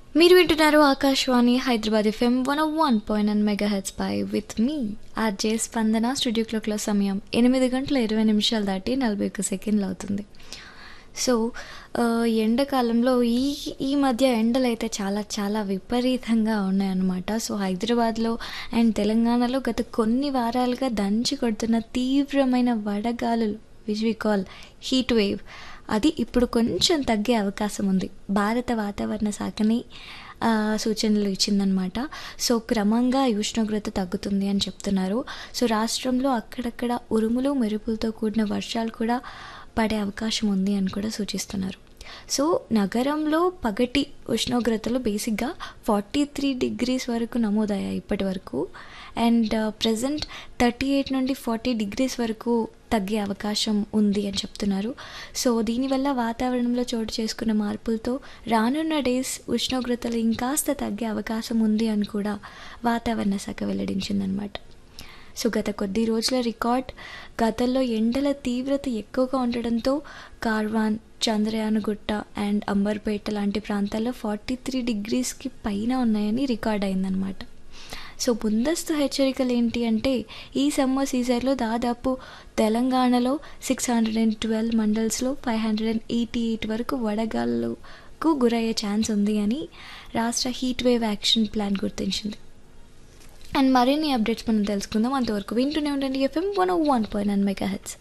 మీరు వింటున్నారు Akashvani Hyderabad FM one one point and mega heads పై విత్ మీ ఆర్జే స్పందన స్టూడియో క్లాక్ల సమయం ఎనిమిది గంటల ఇరవై నిమిషాలు దాటి నలభై ఒక్క సెకండ్లు అవుతుంది సో ఆ, ఎండాకాలంలో ఈ ఈ మధ్య ఎండలు అయితే చాలా చాలా విపరీతంగా ఉన్నాయన్నమాట సో హైదరాబాద్లో అండ్ తెలంగాణలో గత కొన్ని వారాలుగా దంచి కొడుతున్న తీవ్రమైన వడగాలులు which we call heat wave అది ఇప్పుడు కొంచెం తగ్గే అవకాశం ఉంది భారత వాతావరణ శాఖని ఆ, సూచనలు ఇచ్చిందనమాట సో క్రమంగా ఈ ఉష్ణోగ్రత తగ్గుతుంది అని చెప్తున్నారు సో రాష్ట్రంలో అక్కడక్కడ ఉరుములు మెరుపులతో కూడిన వర్షాలు కూడా పడే అవకాశం ఉంది అని కూడా సూచిస్తున్నారు సో నగరంలో పగటి ఉష్ణోగ్రతలు బేసిక్గా ఫార్టీ త్రీ డిగ్రీస్ వరకు నమోదయ్యాయి ఇప్పటి వరకు అండ్ ప్రజెంట్ థర్టీ ఎయిట్ నుండి ఫార్టీ డిగ్రీస్ వరకు తగ్గే అవకాశం ఉంది అని చెప్తున్నారు సో దీనివల్ల వాతావరణంలో చోటు చేసుకున్న మార్పులతో రానున్న డేస్ ఉష్ణోగ్రతలు ఇంకాస్త తగ్గే అవకాశం ఉంది అని కూడా వాతావరణ శాఖ వెల్లడించిందనమాట సో గత కొద్ది రోజుల రికార్డ్ గతంలో ఎండల తీవ్రత ఎక్కువగా ఉండడంతో కార్వాన్ చంద్రయానగుట్ట అండ్ అంబర్పేట లాంటి ప్రాంతాల్లో ఫార్టీ త్రీ డిగ్రీస్కి పైన ఉన్నాయని రికార్డ్ అయిందనమాట సో ముందస్తు హెచ్చరికలు ఏంటి అంటే ఈ సమ్మర్ సీజన్లో దాదాపు తెలంగాణలో సిక్స్ హండ్రెడ్ అండ్ ట్వెల్వ్ మండల్స్లో five hundred and eighty eight వరకు వడగాళ్ళకు గురయ్యే ఛాన్స్ ఉంది అని రాష్ట్ర హీట్ వేవ్ యాక్షన్ ప్లాన్ గుర్తించింది అండ్ మరిన్ని అప్డేట్స్ మనం తెలుసుకుందాం అంతవరకు వింటూనే ఉండండి FM one one point nine mega heads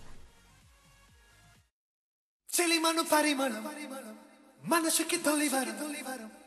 చెలిమను పరిమళం మనసుకి తొలివరం